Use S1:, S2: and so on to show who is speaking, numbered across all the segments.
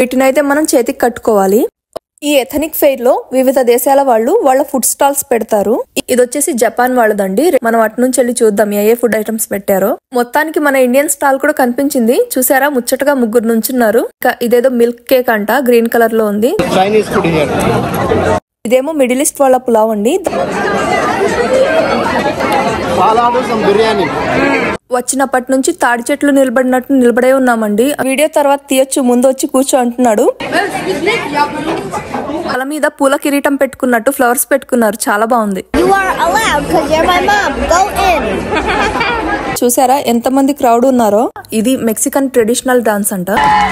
S1: వీటినైతే మనం చేతికి కట్టుకోవాలి ఈ ఎథనిక్ ఫెయిర్ లో వివిధ దేశాల వాళ్ళు వాళ్ళ ఫుడ్ స్టాల్స్ పెడతారు ఇది వచ్చేసి జపాన్ వాళ్ళదండి మనం అటు నుంచి వెళ్ళి చూద్దాం ఏ ఏ ఫుడ్ ఐటమ్స్ పెట్టారో మొత్తానికి మన ఇండియన్ స్టాల్ కూడా కనిపించింది చూసారా ముచ్చటగా ముగ్గురు నుంచున్నారు ఇంకా ఇదేదో మిల్క్ కేక్ అంట గ్రీన్ కలర్ లో ఉంది
S2: Chinese food here.
S1: ఇదేమో మిడిల్ ఈస్ట్ వాళ్ళ పులావ్ అండి
S2: I'll order some biryani.
S1: వచ్చినప్పటి నుంచి తాడి చెట్లు నిలబడినట్టు నిలబడే ఉన్నామండి వీడియో తర్వాత తీయొచ్చు ముందు వచ్చి కూర్చో అంటున్నాడు తల మీద పూల కిరీటం పెట్టుకున్నట్టు ఫ్లవర్స్ పెట్టుకున్నారు చాలా బాగుంది
S3: You are allowed because you're my mom. Go in.
S1: చూసారా ఎంతమంది క్రౌడ్ ఉన్నారో ఇది మెక్సికన్ ట్రెడిషనల్ డాన్స్ అంట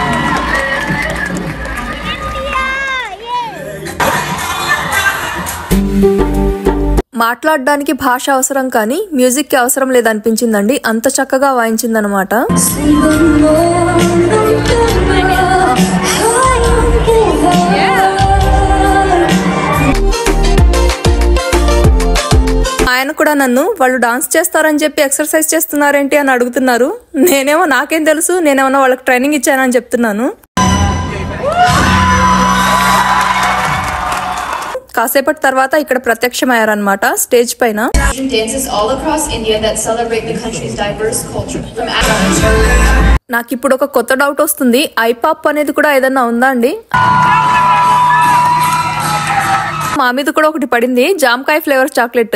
S1: మాట్లాడడానికి భాష అవసరం కానీ మ్యూజిక్ కి అవసరం లేదనిపించిందండి అంత చక్కగా వాయించిందనమాట ఆయన కూడా నన్ను వాళ్ళు డాన్స్ చేస్తారని చెప్పి ఎక్సర్సైజ్ చేస్తున్నారేంటి అని అడుగుతున్నారు నేనేమో నాకేం తెలుసు నేనేమన్నా వాళ్ళకి ట్రైనింగ్ ఇచ్చానని చెప్తున్నాను కాసేపటి తర్వాత ఇక్కడ ప్రత్యక్షమయ్యారనమాట స్టేజ్ పైన
S4: Asian dances all across India that celebrate the country's diverse culture. From
S1: నాకు ఇప్పుడు ఒక కొత్త డౌట్ వస్తుంది ఐపాప్ అనేది కూడా ఏదన్నా ఉందా అండి మా మీద కూడా ఒకటి పడింది జామకాయ ఫ్లేవర్ చాక్లెట్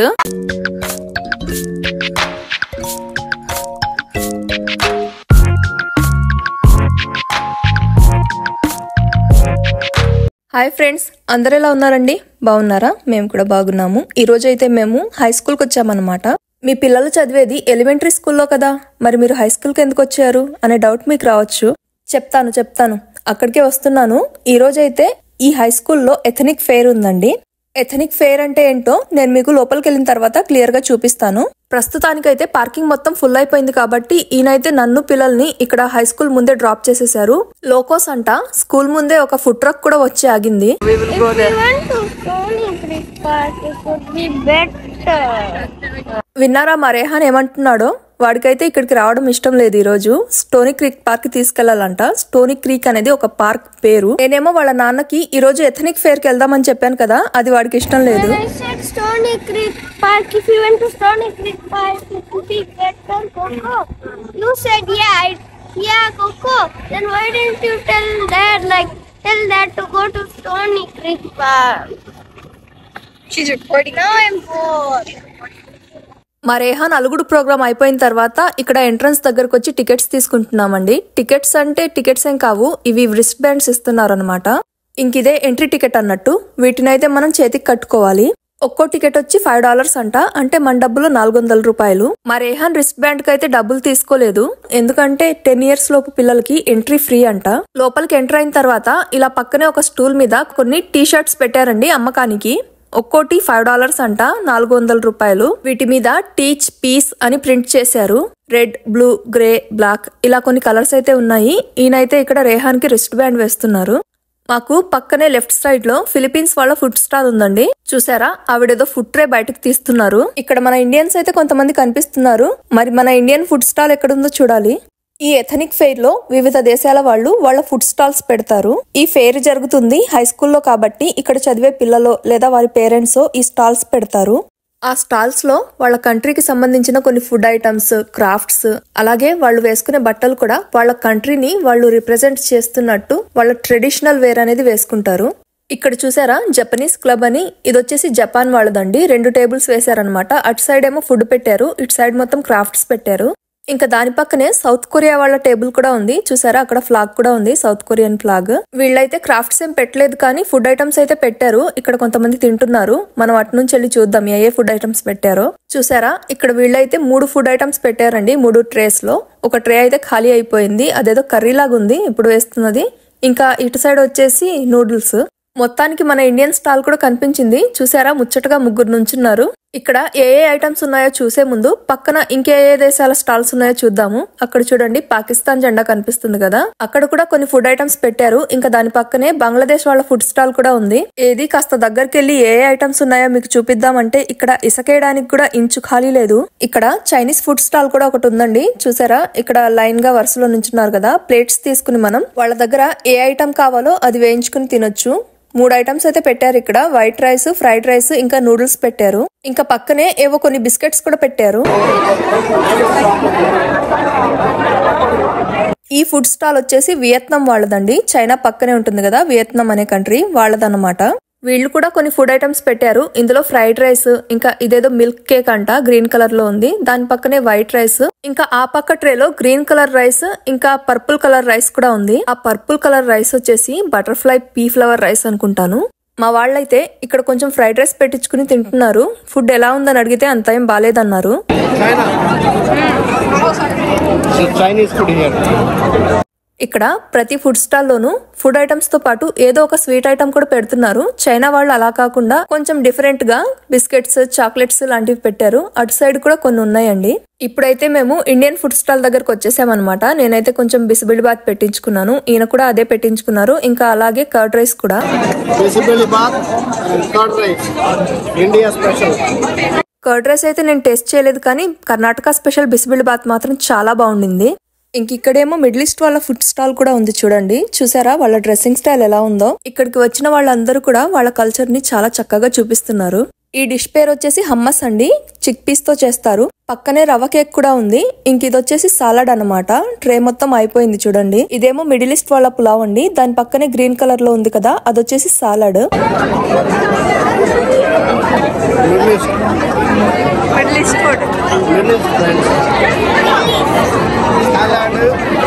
S1: హాయ్ ఫ్రెండ్స్ అందరు ఎలా ఉన్నారండి బాగున్నారా మేము కూడా బాగున్నాము ఈ రోజు అయితే మేము హై స్కూల్కి వచ్చామన్నమాట మీ పిల్లలు చదివేది ఎలిమెంటరీ స్కూల్లో కదా మరి మీరు హై స్కూల్కి ఎందుకు వచ్చారు అనే డౌట్ మీకు రావచ్చు చెప్తాను చెప్తాను అక్కడికే వస్తున్నాను ఈ రోజైతే ఈ హై స్కూల్లో ఎథనిక్ ఫెయిర్ ఉందండి ఎథనిక్ ఫెయిర్ అంటే ఏంటో నేను మీకు లోపలికి వెళ్ళిన తర్వాత క్లియర్ గా చూపిస్తాను ప్రస్తుతానికైతే పార్కింగ్ మొత్తం ఫుల్ అయిపోయింది కాబట్టి ఈయనైతే నన్ను పిల్లల్ని ఇక్కడ హై స్కూల్ ముందే డ్రాప్ చేసేసారు లోకోస్ అంట స్కూల్ ముందే ఒక ఫుడ్ ట్రక్ కూడా వచ్చి ఆగింది
S3: If we went to Stony Creek Park, it would be better.
S1: విన్నారా మా రేహాన్ ఏమంటున్నాడో వాడికైతే ఇక్కడికి రావడం ఇష్టం లేదు ఈ రోజు స్టోనీ క్రీక్ పార్క్ కి తీసుకెళ్లాలంట స్టోనీ క్రీక్ అనేది ఒక పార్క్ పేరు నేనేమో వాళ్ళ నాన్నకి ఈ రోజు ఎథనిక్ ఫేర్ కి వెళ్దామని చెప్పాను కదా అది వాడికి ఇష్టం లేదు
S3: When I said Stony Creek Park, if we went to Stony Creek Park, it would be better, Coco. You said yeah, I, yeah, Coco. Then why didn't you tell Dad, like, tell Dad to go to Stony Creek Park? She's recording. Now I'm bored.
S1: మా Rehan అలుగుడు programme అయిపోయిన తర్వాత ఇక్కడ entrance దగ్గరకు వచ్చి tickets తీసుకుంటున్నామండి tickets అంటే tickets ఏం కావు ఇవి రిస్ట్ బ్యాండ్స్ ఇస్తున్నారు అనమాట ఇంకిదే ఎంట్రీ టికెట్ అన్నట్టు వీటినైతే మనం చేతికి కట్టుకోవాలి ఒక్కో టికెట్ వచ్చి ఫైవ్ డాలర్స్ అంట అంటే మన డబ్బులు నాలుగు వందల రూపాయలు మా రేహాన్ రిస్ట్ బ్యాండ్ కి అయితే డబ్బులు తీసుకోలేదు ఎందుకంటే టెన్ ఇయర్స్ లోపు పిల్లలకి ఎంట్రీ ఫ్రీ అంట లోపలికి ఎంటర్ అయిన తర్వాత ఇలా పక్కనే ఒక స్టూల్ మీద కొన్ని టీ షర్ట్స్ పెట్టారండి అమ్మకానికి ఒక్కోటి ఫైవ్ డాలర్స్ అంట నాలుగు వందల రూపాయలు వీటి మీద టీచ్ పీస్ అని ప్రింట్ చేశారు రెడ్ బ్లూ గ్రే బ్లాక్ ఇలా కొన్ని కలర్స్ అయితే ఉన్నాయి ఈయనైతే ఇక్కడ రేహాన్ కి రిస్ట్ బ్యాండ్ వేస్తున్నారు మాకు పక్కనే లెఫ్ట్ సైడ్ లో ఫిలిపీన్స్ వాళ్ళ ఫుడ్ స్టాల్ ఉందండి చూసారా ఆవిడేదో ఫుడ్ ట్రే బయటకు తీస్తున్నారు ఇక్కడ మన ఇండియన్స్ అయితే కొంతమంది కనిపిస్తున్నారు మరి మన ఇండియన్ ఫుడ్ స్టాల్ ఎక్కడుందో చూడాలి ఈ ఎథనిక్ ఫెయిర్ లో వివిధ దేశాల వాళ్ళు వాళ్ళ ఫుడ్ స్టాల్స్ పెడతారు ఈ ఫెయిర్ జరుగుతుంది హై స్కూల్లో కాబట్టి ఇక్కడ చదివే పిల్లలో లేదా వారి పేరెంట్స్ ఈ స్టాల్స్ పెడతారు ఆ స్టాల్స్ లో వాళ్ళ కంట్రీకి సంబంధించిన కొన్ని ఫుడ్ ఐటమ్స్ క్రాఫ్ట్స్ అలాగే వాళ్ళు వేసుకునే బట్టలు కూడా వాళ్ళ కంట్రీని వాళ్ళు రిప్రజెంట్ చేస్తున్నట్టు వాళ్ళ ట్రెడిషనల్ వేర్ అనేది వేసుకుంటారు ఇక్కడ చూసారా జపనీస్ క్లబ్ అని ఇది వచ్చేసి జపాన్ వాళ్ళదండి రెండు టేబుల్స్ వేశారనమాట అటు సైడ్ ఏమో ఫుడ్ పెట్టారు ఇటు సైడ్ మొత్తం క్రాఫ్ట్స్ పెట్టారు ఇంకా దాని పక్కనే సౌత్ కొరియా వాళ్ళ టేబుల్ కూడా ఉంది చూసారా అక్కడ ఫ్లాగ్ కూడా ఉంది సౌత్ కొరియన్ ఫ్లాగ్ వీళ్ళైతే క్రాఫ్ట్స్ ఏం పెట్టలేదు కానీ ఫుడ్ ఐటమ్స్ అయితే పెట్టారు ఇక్కడ కొంతమంది తింటున్నారు మనం అటు నుంచి వెళ్ళి చూద్దాం ఏ ఏ ఫుడ్ ఐటమ్స్ పెట్టారో చూసారా ఇక్కడ వీళ్ళైతే మూడు ఫుడ్ ఐటమ్స్ పెట్టారండి మూడు ట్రేస్ లో ఒక ట్రే అయితే ఖాళీ అయిపోయింది అదేదో కర్రీ లాగా ఉంది ఇప్పుడు వేస్తున్నది ఇంకా ఇటు సైడ్ వచ్చేసి నూడిల్స్ మొత్తానికి మన ఇండియన్ స్టాల్ కూడా కనిపించింది చూసారా ముచ్చటగా ముగ్గురు నుంచున్నారు ఇక్కడ ఏ ఏ ఐటమ్స్ ఉన్నాయో చూసే ముందు పక్కన ఇంకే ఏ దేశాల స్టాల్స్ ఉన్నాయో చూద్దాము అక్కడ చూడండి పాకిస్తాన్ జెండా కనిపిస్తుంది కదా అక్కడ కూడా కొన్ని ఫుడ్ ఐటమ్స్ పెట్టారు ఇంకా దాని పక్కనే బంగ్లాదేశ్ వాళ్ళ ఫుడ్ స్టాల్ కూడా ఉంది ఏది కాస్త దగ్గరికి వెళ్ళి ఏ ఏ ఐటమ్స్ ఉన్నాయో మీకు చూపిద్దామంటే ఇక్కడ ఇసకేయడానికి కూడా ఇంచు ఖాళీ లేదు ఇక్కడ చైనీస్ ఫుడ్ స్టాల్ కూడా ఒకటి ఉందండి చూసారా ఇక్కడ లైన్ గా వరుసలో నుంచున్నారు కదా ప్లేట్స్ తీసుకుని మనం వాళ్ళ దగ్గర ఏ ఐటమ్ కావాలో అది వేయించుకుని తినొచ్చు మూడు ఐటమ్స్ అయితే పెట్టారు ఇక్కడ వైట్ రైస్ ఫ్రైడ్ రైస్ ఇంకా నూడిల్స్ పెట్టారు ఇంకా పక్కనే ఏవో కొన్ని బిస్కెట్స్ కూడా పెట్టారు ఈ ఫుడ్ స్టాల్ వచ్చేసి వియత్నాం వాళ్ళదండి చైనా పక్కనే ఉంటుంది కదా వియత్నాం అనే కంట్రీ వాళ్ళదన్నమాట వీళ్ళు కూడా కొన్ని ఫుడ్ ఐటమ్స్ పెట్టారు ఇందులో ఫ్రైడ్ రైస్ ఇంకా ఇదేదో మిల్క్ కేక్ అంట గ్రీన్ కలర్ లో ఉంది దాని పక్కనే వైట్ రైస్ ఇంకా ఆ పక్క ట్రేలో గ్రీన్ కలర్ రైస్ ఇంకా పర్పుల్ కలర్ రైస్ కూడా ఉంది ఆ పర్పుల్ కలర్ రైస్ వచ్చేసి బటర్ఫ్లై పీ ఫ్లవర్ రైస్ అనుకుంటాను మా వాళ్ళైతే ఇక్కడ కొంచెం ఫ్రైడ్ రైస్ పెట్టించుకుని తింటున్నారు ఫుడ్ ఎలా ఉందని అడిగితే అంత ఏం బాగాలేదన్నారు
S2: So Chinese food here.
S1: ఇక్కడ ప్రతి ఫుడ్ స్టాల్లోనూ ఫుడ్ ఐటమ్స్ తో పాటు ఏదో ఒక స్వీట్ ఐటమ్ కూడా పెడుతున్నారు చైనా వాళ్ళు అలా కాకుండా కొంచెం డిఫరెంట్ గా బిస్కెట్స్ చాక్లెట్స్ లాంటివి పెట్టారు అటు సైడ్ కూడా కొన్ని ఉన్నాయండి ఇప్పుడైతే మేము ఇండియన్ ఫుడ్ స్టాల్ దగ్గరకు వచ్చేసామన్నమాట నేనైతే కొంచెం బిసిబిడి బాత్ పెట్టించుకున్నాను ఈయన కూడా అదే పెట్టించుకున్నారు ఇంకా అలాగే కర్డ్ రైస్ కూడా
S2: Basically bath and curd rice. India special.
S1: Curd rice అయితే నేను టేస్ట్ చేయలేదు కానీ కర్ణాటక స్పెషల్ బిసిబిడి బాత్ మాత్రం చాలా బాగుండింది ఇంక ఇక్కడేమో మిడిల్ ఈస్ట్ వాళ్ళ ఫుడ్ స్టాల్ కూడా ఉంది చూడండి చూసారా వాళ్ళ డ్రెస్సింగ్ స్టైల్ ఎలా ఉందో ఇక్కడికి వచ్చిన వాళ్ళందరూ కూడా వాళ్ళ కల్చర్ ని చాలా చక్కగా చూపిస్తున్నారు ఈ డిష్ పేరు వచ్చేసి హమ్మస్ అండి చిక్ పీస్ తో చేస్తారు పక్కనే రవ్వ కేక్ కూడా ఉంది ఇంక ఇది వచ్చేసి సాలడ్ అన్నమాట ట్రే మొత్తం అయిపోయింది చూడండి ఇదేమో మిడిల్ ఈస్ట్ వాళ్ళ పులావ్ అండి దాని పక్కనే గ్రీన్ కలర్ లో ఉంది కదా అది వచ్చేసి salad
S2: Middle East.
S1: Middle east food
S2: Middle East friends. Salad.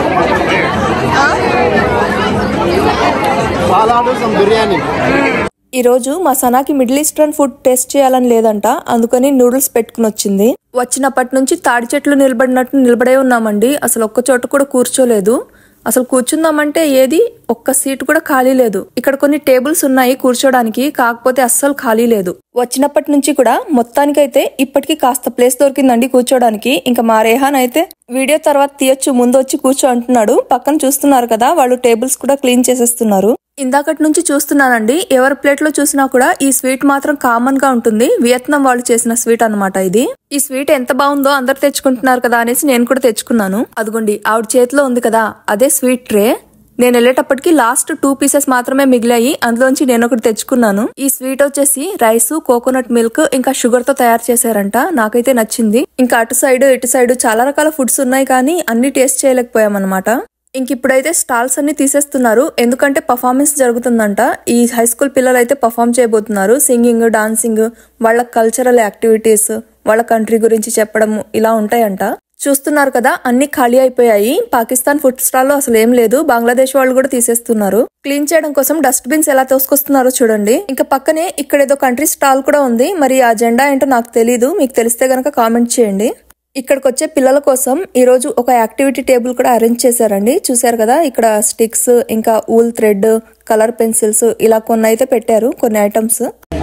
S2: Salad, some biryani.
S1: ఈ రోజు మా సనాకి మిడిల్ ఈస్టర్న్ ఫుడ్ టేస్ట్ చేయాలని లేదంట అందుకని నూడిల్స్ పెట్టుకుని వచ్చింది వచ్చినప్పటి నుంచి తాడి చెట్లు నిలబడినట్టు నిలబడే ఉన్నామండి అసలు ఒక్క చోట కూడా కూర్చోలేదు అసలు కూర్చుందామంటే ఏది ఒక్క సీట్ కూడా ఖాళీ లేదు ఇక్కడ కొన్ని టేబుల్స్ ఉన్నాయి కూర్చోడానికి కాకపోతే అస్సలు ఖాళీ లేదు వచ్చినప్పటి నుంచి కూడా మొత్తానికైతే ఇప్పటికి కాస్త ప్లేస్ దొరికిందండి కూర్చోడానికి ఇంకా మా రేహాన్ అయితే వీడియో తర్వాత తీయొచ్చు ముందు వచ్చి కూర్చో అంటున్నాడు పక్కన చూస్తున్నారు కదా వాళ్ళు టేబుల్స్ కూడా క్లీన్ చేసేస్తున్నారు ఇందాకటి నుంచి చూస్తున్నానండి ఎవరి ప్లేట్ లో చూసినా కూడా ఈ స్వీట్ మాత్రం కామన్ గా ఉంటుంది వియత్నాం వాళ్ళు చేసిన స్వీట్ అన్నమాట ఇది ఈ స్వీట్ ఎంత బాగుందో అందరు తెచ్చుకుంటున్నారు కదా అనేసి నేను కూడా తెచ్చుకున్నాను అదిగోండి ఆవిడ చేతిలో ఉంది కదా అదే స్వీట్ ట్రే నేను వెళ్ళేటప్పటికి లాస్ట్ టూ పీసెస్ మాత్రమే మిగిలాయి అందులోంచి నేను ఒకటి తెచ్చుకున్నాను ఈ స్వీట్ వచ్చేసి రైస్ కోకోనట్ మిల్క్ ఇంకా షుగర్ తో తయారు చేశారంట నాకైతే నచ్చింది ఇంకా అటు సైడ్ ఇటు సైడ్ చాలా రకాల ఫుడ్స్ ఉన్నాయి కానీ అన్ని టేస్ట్ చేయలేకపోయామన్నమాట ఇంక ఇప్పుడైతే స్టాల్స్ అన్ని తీసేస్తున్నారు ఎందుకంటే పర్ఫార్మెన్స్ జరుగుతుందంట ఈ హై స్కూల్ పిల్లలు అయితే పర్ఫామ్ చేయబోతున్నారు సింగింగ్ డాన్సింగ్ వాళ్ళ కల్చరల్ యాక్టివిటీస్ వాళ్ళ కంట్రీ గురించి చెప్పడం ఇలా ఉంటాయంట చూస్తున్నారు కదా అన్ని ఖాళీ అయిపోయాయి పాకిస్తాన్ ఫుడ్ స్టాల్ లో అసలు ఏం లేదు బంగ్లాదేశ్ వాళ్ళు కూడా తీసేస్తున్నారు క్లీన్ చేయడం కోసం డస్ట్ బిన్స్ ఎలా తోసుకొస్తున్నారో చూడండి ఇంకా పక్కనే ఇక్కడ ఏదో కంట్రీ స్టాల్ కూడా ఉంది మరి ఆ జెండా ఏంటో నాకు తెలీదు మీకు తెలిస్తే గనక కామెంట్ చేయండి ఇక్కడికి వచ్చే పిల్లల కోసం ఈ రోజు ఒక యాక్టివిటీ టేబుల్ కూడా అరేంజ్ చేశారండి చూశారు కదా ఇక్కడ స్టిక్స్ ఇంకా ఊల్ థ్రెడ్ కలర్ పెన్సిల్స్ ఇలా కొన్ని అయితే పెట్టారు కొన్ని ఐటమ్స్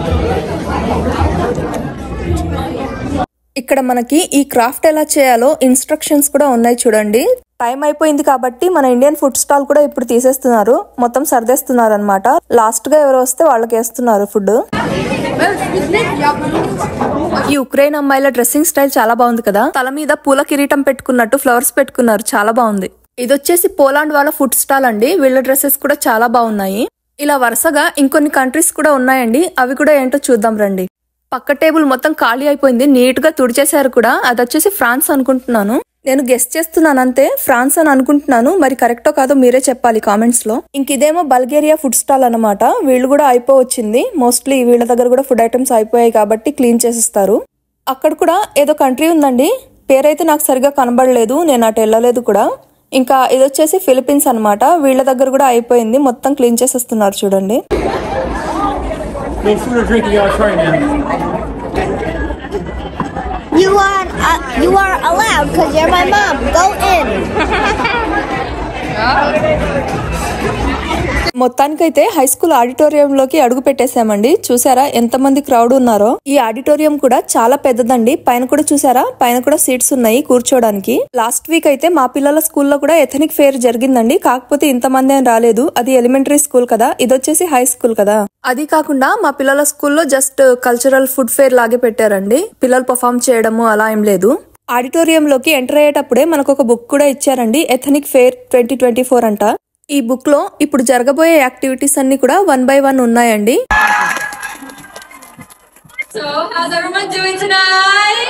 S1: ఇక్కడ మనకి ఈ క్రాఫ్ట్ ఎలా చేయాలో ఇన్స్ట్రక్షన్స్ కూడా ఉన్నాయి చూడండి టైం అయిపోయింది కాబట్టి మన ఇండియన్ ఫుడ్ స్టాల్ కూడా ఇప్పుడు తీసేస్తున్నారు మొత్తం సర్దేస్తున్నారు అనమాట లాస్ట్ గా ఎవరు వస్తే వాళ్ళకి వేస్తున్నారు ఫుడ్ ఈ ఉక్రెయిన్ అమ్మాయిల డ్రెస్సింగ్ స్టైల్ చాలా బాగుంది కదా తల మీద పూల కిరీటం పెట్టుకున్నట్టు ఫ్లవర్స్ పెట్టుకున్నారు చాలా బాగుంది ఇది వచ్చేసి పోలాండ్ వాళ్ళ ఫుడ్ స్టాల్ అండి వీళ్ళ డ్రెస్సెస్ కూడా చాలా బాగున్నాయి ఇలా వరుసగా ఇంకొన్ని కంట్రీస్ కూడా ఉన్నాయండి అవి కూడా ఏంటో చూద్దాం రండి పక్క టేబుల్ మొత్తం ఖాళీ అయిపోయింది నీట్ గా తుడిచేశారు కూడా అది వచ్చేసి ఫ్రాన్స్ అనుకుంటున్నాను నేను గెస్ట్ చేస్తున్నాను అంతే ఫ్రాన్స్ అని అనుకుంటున్నాను మరి కరెక్టో కాదో మీరే చెప్పాలి కామెంట్స్ లో ఇంక ఇదేమో బల్గేరియా ఫుడ్ స్టాల్ అన్నమాట వీళ్ళు కూడా అయిపోవచ్చింది మోస్ట్లీ వీళ్ళ దగ్గర కూడా ఫుడ్ ఐటమ్స్ అయిపోయాయి కాబట్టి క్లీన్ చేసేస్తారు అక్కడ కూడా ఏదో కంట్రీ ఉందండి పేరైతే నాకు సరిగా కనబడలేదు నేను అటు వెళ్ళలేదు కూడా ఇంకా ఇది వచ్చేసి ఫిలిపీన్స్ అన్నమాట వీళ్ళ దగ్గర కూడా అయిపోయింది మొత్తం క్లీన్ చేసేస్తున్నారు చూడండి
S5: No food or drink you gotta try now.
S3: You are uh, you are allowed because you're my mom. Go in.
S1: మొత్తానికైతే హై స్కూల్ ఆడిటోరియంలోకి అడుగు పెట్టేశామండి చూసారా ఎంతమంది క్రౌడ్ ఉన్నారో ఈ ఆడిటోరియం కూడా చాలా పెద్దదండి పైన కూడా చూసారా పైన కూడా సీట్స్ ఉన్నాయి కూర్చోడానికి లాస్ట్ వీక్ అయితే మా పిల్లల స్కూల్లో కూడా ఎథనిక్ ఫేర్ జరిగిందండి కాకపోతే ఇంతమంది అని రాలేదు అది ఎలిమెంటరీ స్కూల్ కదా ఇది వచ్చేసి హై స్కూల్ కదా అది కాకుండా మా పిల్లల స్కూల్లో జస్ట్ కల్చరల్ ఫుడ్ ఫేర్ లాగే పెట్టారండి పిల్లలు పర్ఫామ్ చేయడము అలా ఏం లేదు ఆడిటోరియంలోకి ఎంటర్ అయ్యేటప్పుడే మనకు ఒక బుక్ కూడా ఇచ్చారండి ethnic fair twenty twenty four అంట ఈ బుక్ లో ఇప్పుడు జరగబోయే యాక్టివిటీస్ అన్ని కూడా వన్ బై వన్ ఉన్నాయండి
S6: So, how's everyone doing tonight?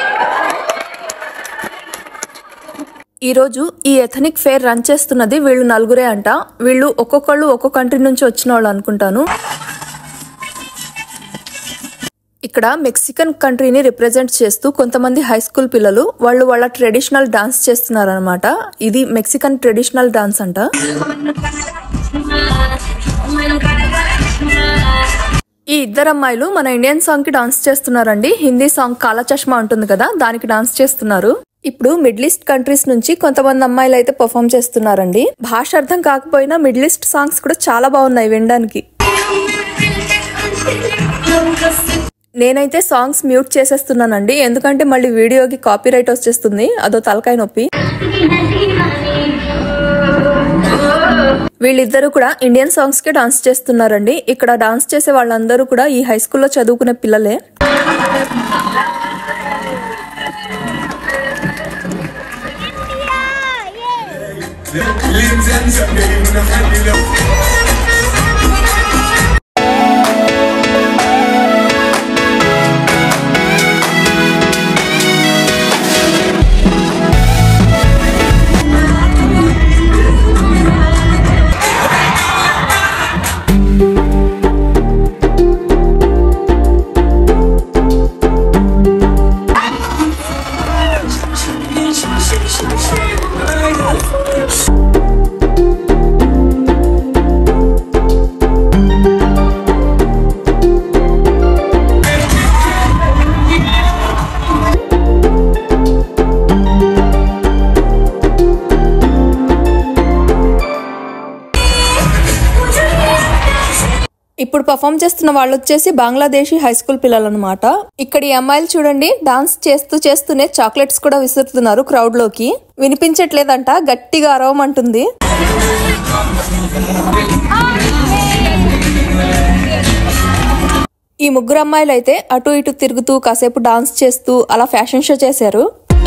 S1: ఈ రోజు ఈ ఎథనిక్ ఫేర్ రన్ చేస్తున్నది వీళ్ళు నలుగురే అంట వీళ్ళు ఒక్కొక్కళ్ళు ఒక్కో కంట్రీ నుంచి వచ్చిన వాళ్ళు అనుకుంటాను ఇక్కడ మెక్సికన్ కంట్రీని రిప్రజెంట్ చేస్తూ కొంతమంది హై స్కూల్ పిల్లలు వాళ్ళు వాళ్ళ ట్రెడిషనల్ డాన్స్ చేస్తున్నారు అనమాట ఇది మెక్సికన్ ట్రెడిషనల్ డాన్స్ అంట ఈ ఇద్దరు అమ్మాయిలు మన ఇండియన్ సాంగ్ కి డాన్స్ చేస్తున్నారండి హిందీ సాంగ్ కాలా చష్మా ఉంటుంది కదా దానికి డాన్స్ చేస్తున్నారు ఇప్పుడు మిడిల్ ఈస్ట్ కంట్రీస్ నుంచి కొంతమంది అమ్మాయిలు అయితే పర్ఫామ్ చేస్తున్నారండి భాష అర్థం కాకపోయినా మిడిల్ ఈస్ట్ సాంగ్స్ కూడా చాలా బాగున్నాయి వినడానికి నేనైతే సాంగ్స్ మ్యూట్ చేసేస్తున్నానండి ఎందుకంటే మళ్ళీ వీడియోకి కాపీ రైట్ వచ్చేస్తుంది అదో తలకాయ నొప్పి వీళ్ళిద్దరూ కూడా ఇండియన్ సాంగ్స్ కి డాన్స్ చేస్తున్నారండి ఇక్కడ డాన్స్ చేసే వాళ్ళందరూ కూడా ఈ హై స్కూల్లో చదువుకునే పిల్లలే ఇప్పుడు పర్ఫామ్ చేస్తున్న వాళ్ళు వచ్చేసి బంగ్లాదేశీ హై స్కూల్ పిల్లలు అనమాట ఇక్కడ ఈ అమ్మాయిలు చూడండి డాన్స్ చేస్తూ చేస్తూనే చాక్లెట్స్ కూడా విసురుతున్నారు క్రౌడ్ లోకి వినిపించట్లేదంట గట్టిగా అరవమంటుంది ఈ ముగ్గురు అమ్మాయిలు అయితే అటు ఇటు తిరుగుతూ కాసేపు డాన్స్ చేస్తూ అలా ఫ్యాషన్ షో చేశారు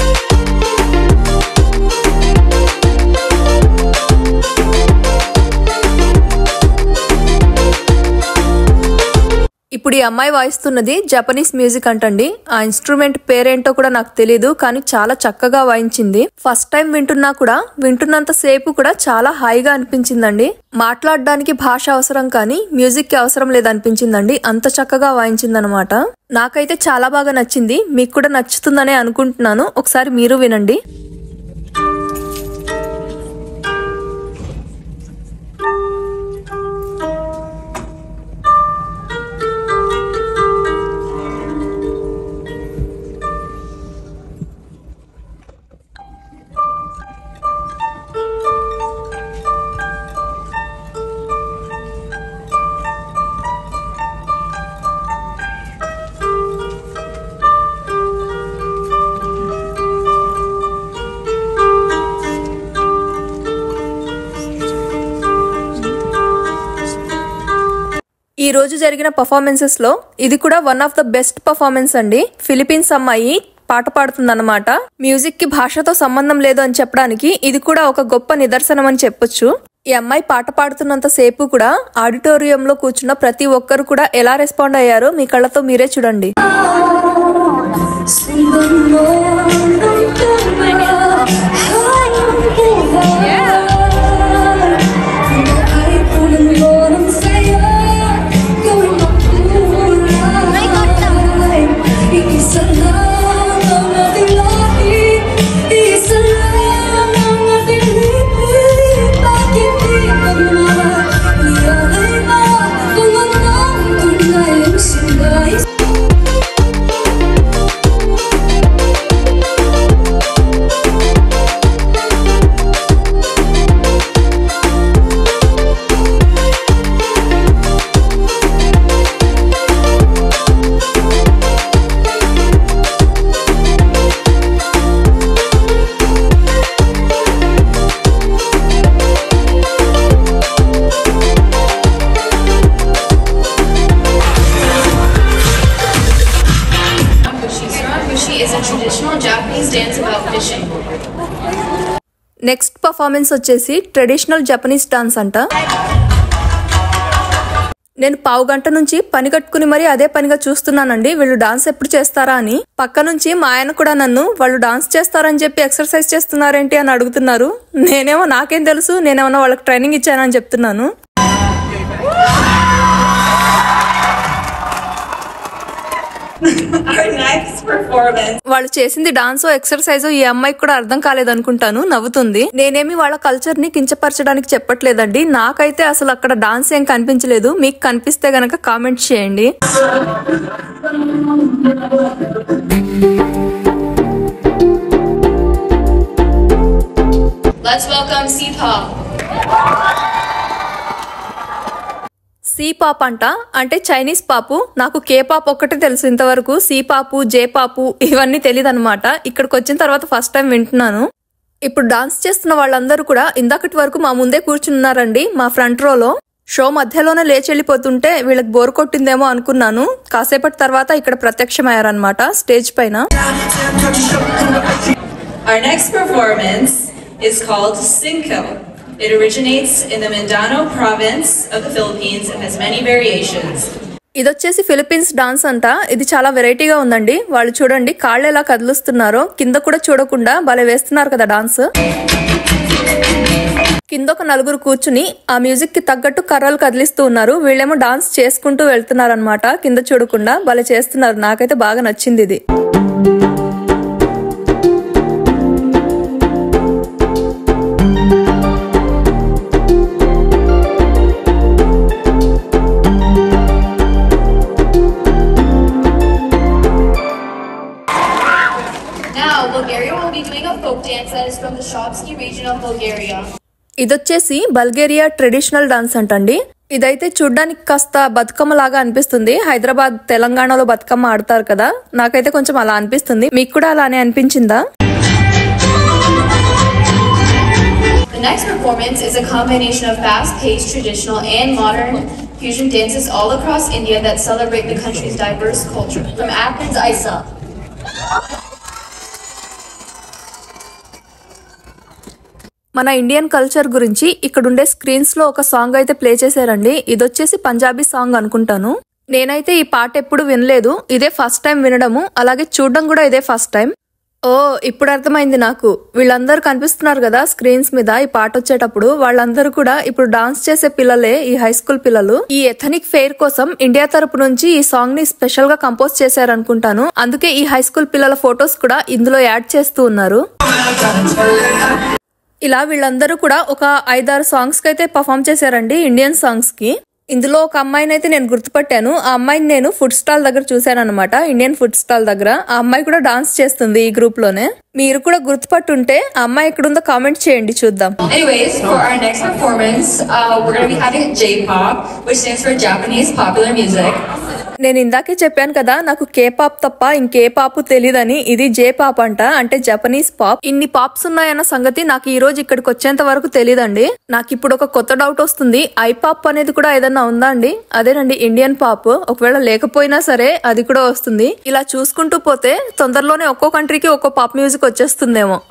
S1: ఇప్పుడు ఈ అమ్మాయి వాయిస్తున్నది జపనీస్ మ్యూజిక్ అంటండి ఆ ఇన్స్ట్రుమెంట్ పేరేంటో కూడా నాకు తెలీదు కానీ చాలా చక్కగా వాయించింది ఫస్ట్ టైం వింటున్నా కూడా వింటున్నంత సేపు కూడా చాలా హాయిగా అనిపించిందండి మాట్లాడడానికి భాష అవసరం కానీ మ్యూజిక్ కి అవసరం లేదనిపించిందండి అంత చక్కగా వాయించిందనమాట నాకైతే చాలా బాగా నచ్చింది మీకు కూడా నచ్చుతుందనే అనుకుంటున్నాను ఒకసారి మీరు వినండి ఈ రోజు జరిగిన పర్ఫార్మెన్సెస్ లో ఇది కూడా one of the best performance అండి ఫిలిపీన్స్ అమ్మాయి పాట పాడుతుందన్నమాట మ్యూజిక్ కి భాషతో సంబంధం లేదు అని చెప్పడానికి ఇది కూడా ఒక గొప్ప నిదర్శనం అని చెప్పొచ్చు ఈ అమ్మాయి పాట పాడుతున్నంత సేపు కూడా ఆడిటోరియంలో కూర్చున్న ప్రతి ఒక్కరు కూడా ఎలా రెస్పాండ్ అయ్యారో మీ కళ్ళతో మీరే చూడండి
S7: Nice.
S1: నెక్స్ట్ పర్ఫార్మెన్స్ వచ్చేసి ట్రెడిషనల్ జపనీస్ డాన్స్ అంట నేను పావు గంట నుంచి పని కట్టుకుని మరీ అదే పనిగా చూస్తున్నానండి వీళ్ళు డాన్స్ ఎప్పుడు చేస్తారా అని పక్క నుంచి మా ఆయన కూడా నన్ను వాళ్ళు డాన్స్ చేస్తారని చెప్పి ఎక్సర్సైజ్ చేస్తున్నారేంటి అని అడుగుతున్నారు నేనేమో నాకేం తెలుసు నేనేమన్నా వాళ్ళకి ట్రైనింగ్ ఇచ్చానని చెప్తున్నాను
S6: Our next performance
S1: వాళ్ళు చేసింది డాన్స్ ఎక్సర్సైజ్ ఈ అమ్మాయికి కూడా అర్థం కాలేదనుకుంటాను నవ్వుతుంది నేనేమి వాళ్ళ కల్చర్ ని కించపరచడానికి చెప్పట్లేదండి నాకైతే అసలు అక్కడ డాన్స్ ఏం కనిపించలేదు మీకు కనిపిస్తే గనక కామెంట్ చేయండి
S4: Let's welcome C-Pop.
S1: C pop అంట అంటే చైనీస్ పాపు నాకు కే పాప్ ఒక్కటే తెలుసు ఇంతవరకు సి పాపు జే పాపు ఇవన్నీ తెలియదు అనమాట ఇక్కడికి వచ్చిన తర్వాత ఫస్ట్ టైం వింటున్నాను ఇప్పుడు డాన్స్ చేస్తున్న వాళ్ళందరూ కూడా ఇందాకటి వరకు మా ముందే కూర్చున్నారండి మా ఫ్రంట్ రోలో షో మధ్యలోనే లేచి వెళ్ళిపోతుంటే వీళ్ళకి బోర్ కొట్టిందేమో అనుకున్నాను కాసేపటి తర్వాత ఇక్కడ ప్రత్యక్షమయ్యారనమాట స్టేజ్ పైన
S6: Our next performance is called Cinco. It originates in the Mindanao province of the Philippines and has many variations.
S1: ఇది వచ్చేసి ఫిలిప్పీన్స్ డాన్స్ అంట ఇది చాలా వెరైటీగా ఉందండి వాళ్ళు చూడండి కాళ్ళు ఎలా కదులుస్తున్నారో కింద కూడా చూడకుండా భలే వేస్తున్నారు కదా డాన్స్ కింద ఒక నలుగురు కూర్చుని ఆ మ్యూజిక్ కి తగ్గట్టు కర్రలు కదిలిస్తూ ఉన్నారు వీళ్ళేమో డాన్స్ చేసుకుంటూ వెళ్తున్నారు అనమాట కింద చూడకుండా భలే చేస్తున్నారు నాకైతే బాగా నచ్చింది ఇది
S4: Now, Bulgaria will be doing a folk dance that is from the Shopsky region of Bulgaria.
S1: ఇదొచ్చేసి బల్గేరియా ట్రెడిషనల్ డాన్స్ అంటండి ఇదైతే చూడ్డానికి కాస్త బతుకమ్మ లాగా అనిపిస్తుంది హైదరాబాద్ తెలంగాణలో బతుకమ్మ ఆడతారు కదా నాకైతే కొంచెం అలా అనిపిస్తుంది మీకు కూడా అలానే అనిపించిందా
S4: The next performance is a combination of fast-paced traditional and modern fusion dances all across India that celebrate the country's diverse culture. From Athens, Isa.
S1: మన ఇండియన్ కల్చర్ గురించి ఇక్కడ ఉండే స్క్రీన్స్ లో ఒక సాంగ్ అయితే ప్లే చేశారండి ఇది వచ్చేసి పంజాబీ సాంగ్ అనుకుంటాను నేనైతే ఈ పాట ఎప్పుడు వినలేదు ఇదే ఫస్ట్ టైం వినడము అలాగే చూడడం కూడా ఇదే ఫస్ట్ టైం ఓ ఇప్పుడు అర్థమైంది నాకు వీళ్ళందరూ కనిపిస్తున్నారు కదా స్క్రీన్స్ మీద ఈ పాట వచ్చేటప్పుడు వాళ్ళందరూ కూడా ఇప్పుడు డాన్స్ చేసే పిల్లలే ఈ హై స్కూల్ పిల్లలు ఈ ఎథనిక్ ఫెయిర్ కోసం ఇండియా తరపు నుంచి ఈ సాంగ్ ని స్పెషల్ గా కంపోజ్ చేశారనుకుంటాను అందుకే ఈ హై స్కూల్ పిల్లల ఫొటోస్ కూడా ఇందులో యాడ్ చేస్తూ ఉన్నారు ఇలా వీళ్ళందరూ కూడా ఒక ఐదారు సాంగ్స్ కి అయితే పర్ఫామ్ చేశారండి ఇండియన్ సాంగ్స్ కి ఇందులో ఒక అమ్మాయిని అయితే నేను గుర్తుపట్టాను ఆ అమ్మాయిని నేను ఫుడ్ స్టాల్ దగ్గర చూశాను అనమాట ఇండియన్ ఫుడ్ స్టాల్ దగ్గర ఆ అమ్మాయి కూడా డాన్స్ చేస్తుంది ఈ గ్రూప్ లోనే మీరు కూడా గుర్తుపట్టుంటే ఆ అమ్మాయి ఎక్కడుందో కామెంట్ చేయండి చూద్దాం
S6: Anyways, for our next performance, uh, we're going to be having J-pop, which stands for Japanese popular music.
S1: నేను ఇందాకే చెప్పాను కదా నాకు కే పాప్ తప్ప ఇంకే పాపు తెలియదని ఇది జే పాప్ అంట అంటే జపనీస్ పాప్ ఇన్ని పాప్స్ ఉన్నాయన్న సంగతి నాకు ఈ రోజు ఇక్కడికి వచ్చేంత వరకు తెలియదండి నాకు ఇప్పుడు ఒక కొత్త డౌట్ వస్తుంది ఐ పాప్ అనేది కూడా ఏదన్నా ఉందా అండి అదేనండి ఇండియన్ పాప్ ఒకవేళ లేకపోయినా సరే అది కూడా వస్తుంది ఇలా చూసుకుంటూ పోతే తొందరలోనే ఒక్కో కంట్రీకి ఒక్కో పాప్ మ్యూజిక్ వచ్చేస్తుందేమో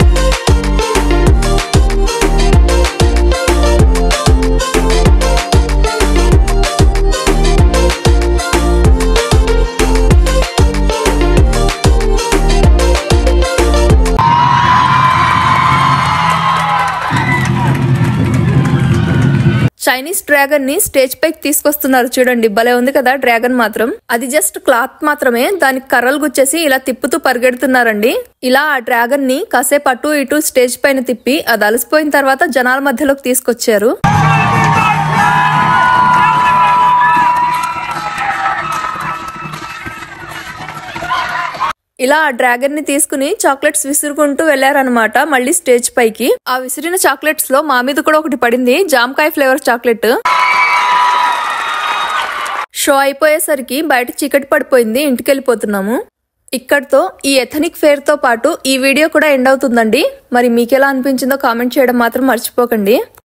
S1: చైనీస్ డ్రాగన్ ని స్టేజ్ పైకి తీసుకొస్తున్నారు చూడండి భలే ఉంది కదా డ్రాగన్ మాత్రం అది జస్ట్ క్లాత్ మాత్రమే దానికి కర్రలు గుచ్చేసి ఇలా తిప్పుతూ పరిగెడుతున్నారండి ఇలా ఆ డ్రాగన్ ని కాసేపు అటు ఇటు స్టేజ్ పైన తిప్పి అది అలసిపోయిన తర్వాత జనాల మధ్యలోకి తీసుకొచ్చారు ఇలా ఆ డ్రాగన్ ని తీసుకుని చాక్లెట్స్ విసురుకుంటూ వెళ్లారనమాట మళ్ళీ స్టేజ్ పైకి ఆ విసిరిన చాక్లెట్స్ లో మా మీద కూడా ఒకటి పడింది జామకాయ ఫ్లేవర్ చాక్లెట్ షో అయిపోయేసరికి బయట చీకటి పడిపోయింది ఇంటికి వెళ్ళిపోతున్నాము ఇక్కడతో ఈ ఎథనిక్ ఫేర్ తో పాటు ఈ వీడియో కూడా ఎండ్ అవుతుందండి మరి మీకెలా అనిపించిందో కామెంట్ చేయడం మాత్రం మర్చిపోకండి